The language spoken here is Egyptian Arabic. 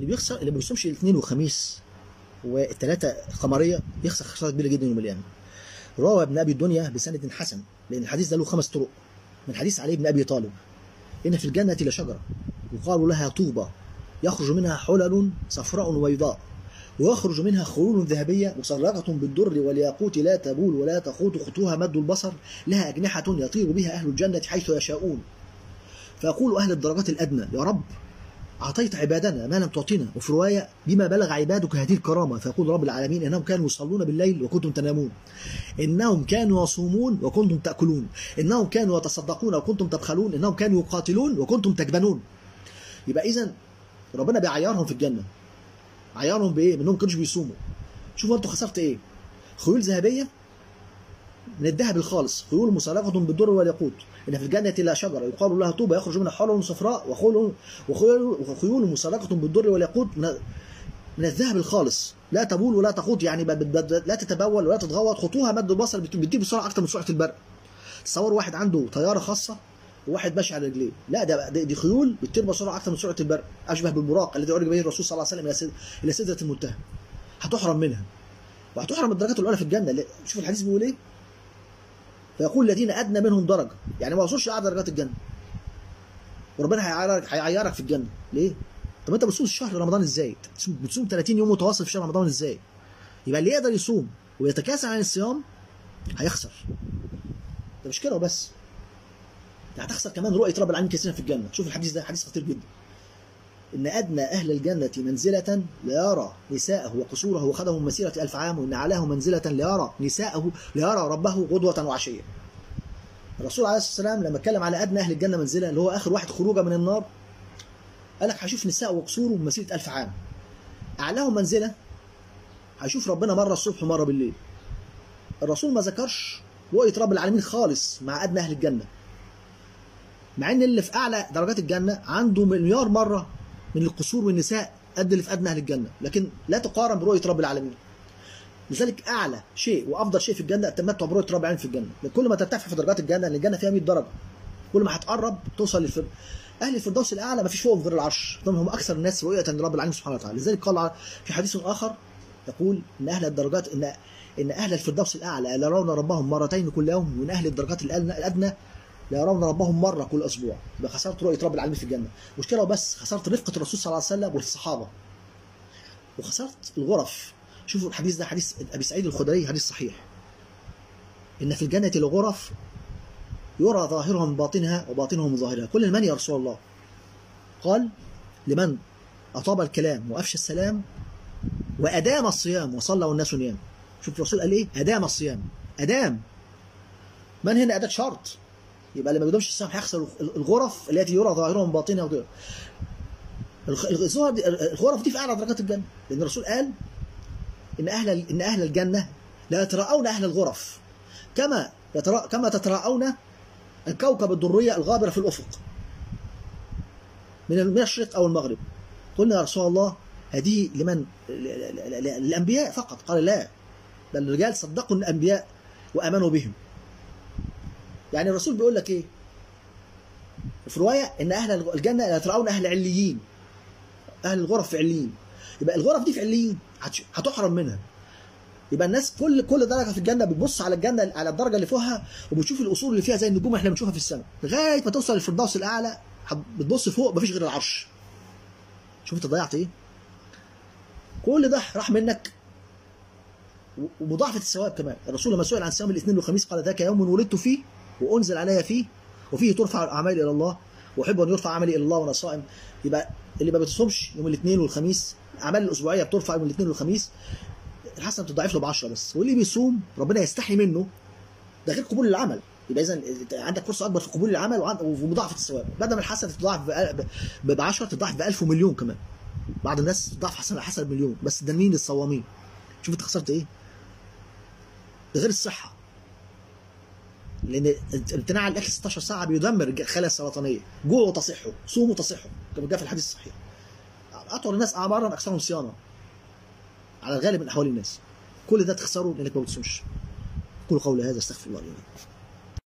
اللي بيخسر اللي ما بيصومش الاثنين والخميس والثلاثه قمريه يخسر خساره كبيره جدا يوم القيامه روى ابن ابي الدنيا بسند حسن لان الحديث ده له خمس طرق من حديث علي بن ابي طالب ان في الجنه لشجره يقال لها طوبى يخرج منها حلل صفراء وبيضاء ويخرج منها خيول ذهبية مسرقة بالدر والياقوت لا تبول ولا تخوض خطوها مد البصر لها أجنحة يطير بها أهل الجنة حيث يشاءون فيقول أهل الدرجات الأدنى يا رب أعطيت عبادنا ما لم تعطينا وفي رواية بما بلغ عبادك هذه الكرامة فيقول رب العالمين إنهم كانوا يصلون بالليل وكنتم تنامون إنهم كانوا يصومون وكنتم تأكلون إنهم كانوا يتصدقون وكنتم تبخلون إنهم كانوا يقاتلون وكنتم تجبنون يبقى إذا ربنا بيعيرهم في الجنة عيارهم بايه؟ منهم كانوش بيصوموا شوفوا انتوا خسرت ايه؟ خيول ذهبيه من الذهب الخالص خيول مسلقة بالدر والياقوت إن في الجنة لا شجرة يقال لها طوبى يخرج منها حلل صفراء وخيول وخيول, وخيول مسلقة بالدر والياقوت من, من الذهب الخالص لا تبول ولا تخوض يعني لا تتبول ولا تتغوط خطوها مد البصر بتدي بسرعة أكتر من سرعة البرق تصور واحد عنده طيارة خاصة وواحد ماشي على رجليه لا ده دي خيول بتطير بسرعه اكثر من سرعه البرق اشبه بالبراق الذي عرج به الرسول صلى الله عليه وسلم الى سدره المنتهى هتحرم منها وهتحرم الدرجات الاولى في الجنه شوف الحديث بيقول ايه فيقول الذين ادنى منهم درجه يعني ما وصلش لاعلى درجات الجنه وربنا هيعيرك هيعيرك في الجنه ليه؟ طب انت بتصوم شهر رمضان ازاي؟ بتصوم 30 يوم متواصل في شهر رمضان ازاي؟ يبقى اللي يقدر يصوم ويتكاسل عن الصيام هيخسر ده مش كده وبس ده هتخسر كمان رؤيه رب العالمين كثيرا في الجنه شوف الحديث ده حديث خطير جدا ان ادنى اهل الجنه منزله لا يرى نساءه وقصوره وخدهم مسيره الف عام وان اعلاه منزله لا يرى نساءه لا يرى ربه غدوه وعشيه الرسول عليه الصلاه والسلام لما اتكلم على ادنى اهل الجنه منزله اللي هو اخر واحد خروجا من النار قال لك هشوف نساء وقصوره مسيره الف عام اعلاهم منزله هيشوف ربنا مره الصبح ومره بالليل الرسول ما ذكرش رؤيه رب العالمين خالص مع ادنى اهل الجنه مع ان اللي في اعلى درجات الجنه عنده مليار مره من القصور والنساء قد اللي في ادنى اهل الجنه لكن لا تقارن برؤيه رب العالمين لذلك اعلى شيء وافضل شيء في الجنه التمتع برؤيه رب العالمين في الجنه كل ما ترتفع في درجات الجنه لان الجنه فيها 100 درجه كل ما هتقرب توصل للفرد اهل الفردوس الاعلى ما فيش فوقهم غير العرش هم اكثر الناس رؤيه لرب العالمين سبحانه وتعالى لذلك قال في حديث اخر يقول ان اهل الدرجات ان ان اهل الفردوس الاعلى يرون ربهم مرتين كل يوم وان اهل الدرجات الادنى لا يرون ربهم مرة كل أسبوع يبقى خسرت رؤية رب العالمين في الجنة مشكلة وبس خسرت رفقة الرسول صلى الله عليه وسلم والصحابة وخسرت الغرف شوفوا الحديث ده حديث أبي سعيد الخدري حديث صحيح إن في الجنة الغرف يرى ظاهرها من باطنها وباطنها من ظاهرها كل من يا رسول الله قال لمن أطاب الكلام وأفشى السلام وأدام الصيام وصلى والناس نيام شوف الرسول قال إيه أدام الصيام أدام من هنا أداة شرط يبقى اللي ما بيدومش الصيام هيخسر الغرف التي يرى ظاهرها من باطنها وغيرها الغرف دي في اعلى درجات الجنه لان الرسول قال ان اهل ان اهل الجنه لا يتراءون اهل الغرف كما يترا كما تتراءون الكوكب الدريه الغابره في الافق من المشرق او المغرب قلنا يا رسول الله هذه لمن للانبياء فقط قال لا بل الرجال صدقوا الانبياء وامنوا بهم يعني الرسول بيقول لك ايه في روايه ان اهل الجنه يتراءون اهل عليين اهل الغرف في عليين يبقى الغرف دي في عليين هتحرم منها يبقى الناس كل كل درجه في الجنه بتبص على الجنه على الدرجه اللي فوقها وبتشوف القصور اللي فيها زي النجوم اللي احنا بنشوفها في السماء لغايه ما توصل للفردوس الاعلى بتبص فوق مفيش غير العرش شوف انت ضيعت ايه كل ده راح منك ومضاعفه الثواب كمان الرسول لما سئل عن صيام الاثنين والخميس قال ذاك يوم ولدت فيه وانزل علي فيه وفيه ترفع الاعمال الى الله واحب ان يرفع عملي الى الله وانا صائم يبقى اللي ما بتصومش يوم الاثنين والخميس الاعمال الاسبوعيه بترفع يوم الاثنين والخميس الحسنه بتضاعف له ب 10 بس واللي بيصوم ربنا يستحي منه ده غير قبول العمل يبقى اذا عندك فرصه اكبر في قبول العمل ومضاعفه الثواب بدل ما الحسنه تتضاعف ب 10 تتضاعف ب 1000 ومليون كمان بعض الناس تضاعف حسنه حسنه بمليون بس ده مين للصوامين شوف انت خسرت ايه ده غير الصحه لان امتناع عن الاكل 16 ساعه بيدمر الخلايا السرطانيه جوعوا تصحوا صوموا تصحوا كما جاء في الحديث الصحيح اطول الناس اعمارا اكثرهم صيانه على الغالب من احوال الناس كل ده تخسره لانك ما بتصومش قولوا قولي هذا استغفر الله لي